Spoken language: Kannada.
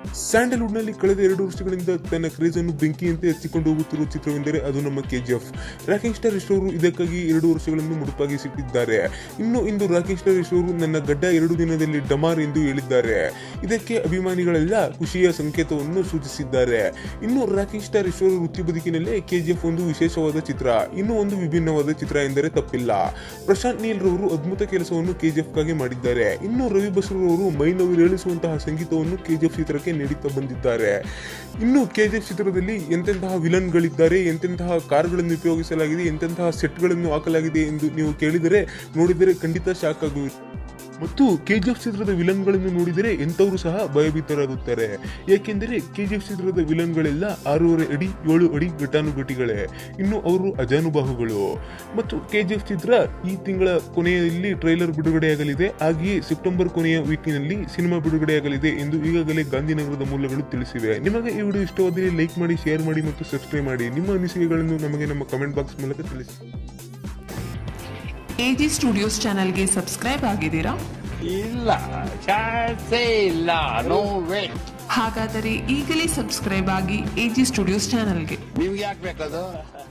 ಸ್ಯಾಂಡಲ್ವುಡ್ ನಲ್ಲಿ ಕಳೆದ ಎರಡು ವರ್ಷಗಳಿಂದ ತನ್ನ ಕ್ರೇಜ್ ಅನ್ನು ಬೆಂಕಿಯಂತೆ ಹಚ್ಚಿಕೊಂಡು ಹೋಗುತ್ತಿರುವ ಚಿತ್ರವೆಂದರೆ ಅದು ನಮ್ಮ ಕೆಜಿಎಫ್ ರಾಕಿಂಗ್ ಸ್ಟಾರ್ ಯಶ್ ಅವರು ಇದಕ್ಕಾಗಿ ಎರಡು ವರ್ಷಗಳನ್ನು ಮುಡುಪಾಗಿ ಸಿಕ್ಕಿದ್ದಾರೆ ಇನ್ನು ಇಂದು ರಾಕಿಂಗ್ ಸ್ಟಾರ್ ಯಶ್ ಅವರು ನನ್ನ ಗಡ್ಡ ಎರಡು ದಿನದಲ್ಲಿ ಡಮಾರ್ ಎಂದು ಹೇಳಿದ್ದಾರೆ ಇದಕ್ಕೆ ಅಭಿಮಾನಿಗಳೆಲ್ಲ ಖುಷಿಯ ಸಂಕೇತವನ್ನು ಸೂಚಿಸಿದ್ದಾರೆ ಇನ್ನು ರಾಕಿಂಗ್ ಸ್ಟಾರ್ ಯಶ್ ಅವರು ವೃತ್ತಿ ಬದುಕಿನಲ್ಲೇ ಕೆಜಿಎಫ್ ಒಂದು ವಿಶೇಷವಾದ ಚಿತ್ರ ಇನ್ನು ಒಂದು ವಿಭಿನ್ನವಾದ ಚಿತ್ರ ಎಂದರೆ ತಪ್ಪಿಲ್ಲ ಪ್ರಶಾಂತ್ ನೀಲ್ ರವರು ಅದ್ಭುತ ಕೆಲಸವನ್ನು ಕೆಜಿಎಫ್ ಗಾಗಿ ಮಾಡಿದ್ದಾರೆ ಇನ್ನು ರವಿ ಬಸ್ರು ಅವರು ಮೈನವಿರೇಳಿಸುವಂತಹ ಸಂಗೀತವನ್ನು ಕೆಜಿಎಫ್ ಚಿತ್ರಕ್ಕೆ ನೀಡುತ್ತಾ ಬಂದಿದ್ದಾರೆ ಇನ್ನು ಕೆಜಿಎಫ್ ಚಿತ್ರದಲ್ಲಿ ಎಂತೆಂತಹ ವಿಲನ್ಗಳಿದ್ದಾರೆ ಎಂತೆಂತಹ ಕಾರ್ಗಳನ್ನು ಉಪಯೋಗಿಸಲಾಗಿದೆ ಎಂತೆಂತಹ ಸೆಟ್ಗಳನ್ನು ಹಾಕಲಾಗಿದೆ ಎಂದು ನೀವು ಕೇಳಿದರೆ ನೋಡಿದರೆ ಖಂಡಿತ ಶಾಕ್ ಆಗುವಿರಿ ಮತ್ತು ಕೆಜಿಎಫ್ ಚಿತ್ರದ ವಿಲನ್ಗಳನ್ನು ನೋಡಿದರೆ ಎಂಥವರು ಸಹ ಭಯಭೀತರಾಗುತ್ತಾರೆ ಏಕೆಂದರೆ ಕೆಜಿಎಫ್ ಚಿತ್ರದ ವಿಲನ್ಗಳೆಲ್ಲ ಆರೂವರೆ ಅಡಿ ಏಳು ಅಡಿ ಘಟಾನುಘಟಿಗಳೇ ಇನ್ನು ಅವರು ಅಜಾನುಬಾಹುಗಳು ಮತ್ತು ಕೆಜಿಎಫ್ ಚಿತ್ರ ಈ ತಿಂಗಳ ಕೊನೆಯಲ್ಲಿ ಟ್ರೈಲರ್ ಬಿಡುಗಡೆಯಾಗಲಿದೆ ಹಾಗೆಯೇ ಸೆಪ್ಟೆಂಬರ್ ಕೊನೆಯ ವೀಕಿನಲ್ಲಿ ಸಿನಿಮಾ ಬಿಡುಗಡೆಯಾಗಲಿದೆ ಎಂದು ಈಗಾಗಲೇ ಗಾಂಧಿನಗರದ ಮೂಲಗಳು ತಿಳಿಸಿವೆ ನಿಮಗೆ ಈ ವಿಡಿಯೋ ಇಷ್ಟವಾದರೆ ಲೈಕ್ ಮಾಡಿ ಶೇರ್ ಮಾಡಿ ಮತ್ತು ಸಬ್ಸ್ಕ್ರೈಬ್ ಮಾಡಿ ನಿಮ್ಮ ಅನಿಸಿಕೆಗಳನ್ನು ನಮಗೆ ನಮ್ಮ ಕಮೆಂಟ್ ಬಾಕ್ಸ್ ಮೂಲಕ ತಿಳಿಸಿ ಎ ಜಿ ಸ್ಟುಡಿಯೋಸ್ ಚಾನಲ್ಗೆ ಸಬ್ಸ್ಕ್ರೈಬ್ ಆಗಿದ್ದೀರಾ ಇಲ್ಲ ಚಾನ್ಸೇ ಇಲ್ಲ ನೋ ವೇ ಹಾಗಾದರೆ ಈಗಲೇ ಸಬ್ಸ್ಕ್ರೈಬ್ ಆಗಿ ಎ ಜಿ ಸ್ಟುಡಿಯೋಸ್ ಚಾನಲ್ಗೆ ನಿಮ್ಗೆ ಯಾಕೆ ಬೇಕದು